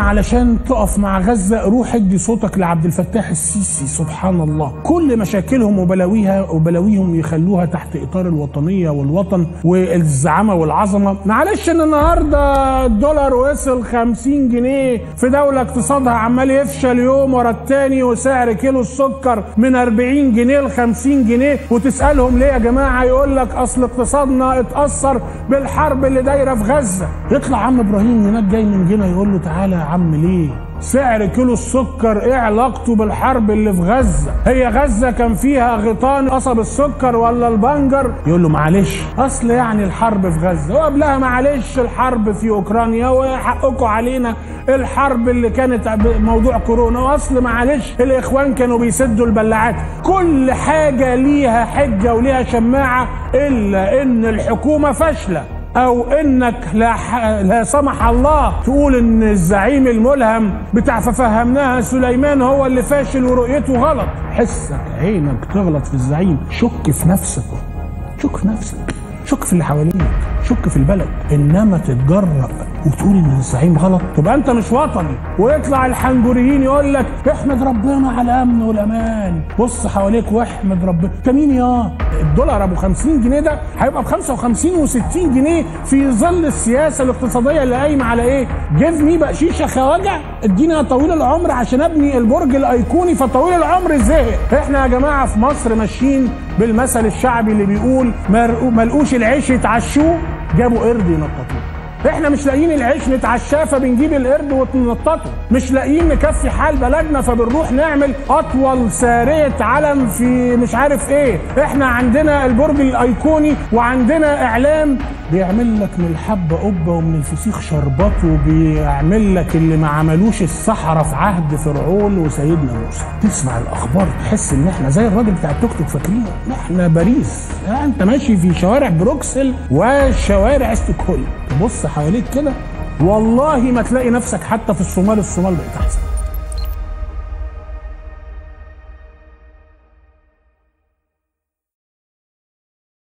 علشان تقف مع غزه روح ادي صوتك لعبد الفتاح السيسي سبحان الله كل مشاكلهم وبلاويها وبلاويهم يخلوها تحت اطار الوطنيه والوطن والزعامه والعظمه معلش ان النهارده الدولار وصل 50 جنيه في دوله اقتصادها عمال يفشل يوم ورا التاني وسعر كيلو السكر من 40 جنيه ل 50 جنيه وتسالهم ليه يا جماعه يقول لك اصل اقتصادنا اتاثر بالحرب اللي دايره في غزه يطلع عم ابراهيم هناك جاي من جنة يقول له تعالى يا عم ليه سعر كيلو السكر ايه علاقته بالحرب اللي في غزه هي غزه كان فيها غيطان قصب السكر ولا البنجر يقول له معلش اصل يعني الحرب في غزه وقبلها معلش الحرب في اوكرانيا وحقكم علينا الحرب اللي كانت موضوع كورونا واصل معلش الاخوان كانوا بيسدوا البلاعات كل حاجه ليها حجه وليها شماعه الا ان الحكومه فاشله او انك لا, ح... لا سمح الله تقول ان الزعيم الملهم بتاع ففهمناها سليمان هو اللي فاشل ورؤيته غلط حسك عينك تغلط في الزعيم شك في نفسك شك في نفسك شك في اللي حواليك شك في البلد انما تتجرأ وتقول ان الزعيم غلط تبقى انت مش وطني ويطلع الحنجريين يقول لك احمد ربنا على الامن والامان بص حواليك واحمد ربنا انت مين يا الدولار ابو 50 جنيه ده هيبقى ب 55 و60 جنيه في ظل السياسه الاقتصاديه اللي قايمه على ايه؟ جيف مي بقشيشه خواجع اديني طويل العمر عشان ابني البرج الايقوني فطويل العمر زهق احنا يا جماعه في مصر ماشيين بالمثل الشعبي اللي بيقول ملقوش العيش يتعشوه جابوا قرد ينططوه احنا مش لاقيين العيش نتعشاه فبنجيب القرد وننططه مش لاقيين نكفي حال بلدنا فبنروح نعمل اطول ساريه علم في مش عارف ايه احنا عندنا البرج الايقوني وعندنا اعلام بيعمل لك من الحبة قبة ومن الفسيخ شربات وبيعمل لك اللي ما عملوش الصحراء في عهد فرعون وسيدنا موسى تسمع الأخبار تحس إن إحنا زي الراجل بتاع التوك توك فاكرينه إحنا باريس يعني أنت ماشي في شوارع بروكسل وشوارع ستوكهولم تبص حواليك كده والله ما تلاقي نفسك حتى في الصومال الصومال بقت أحسن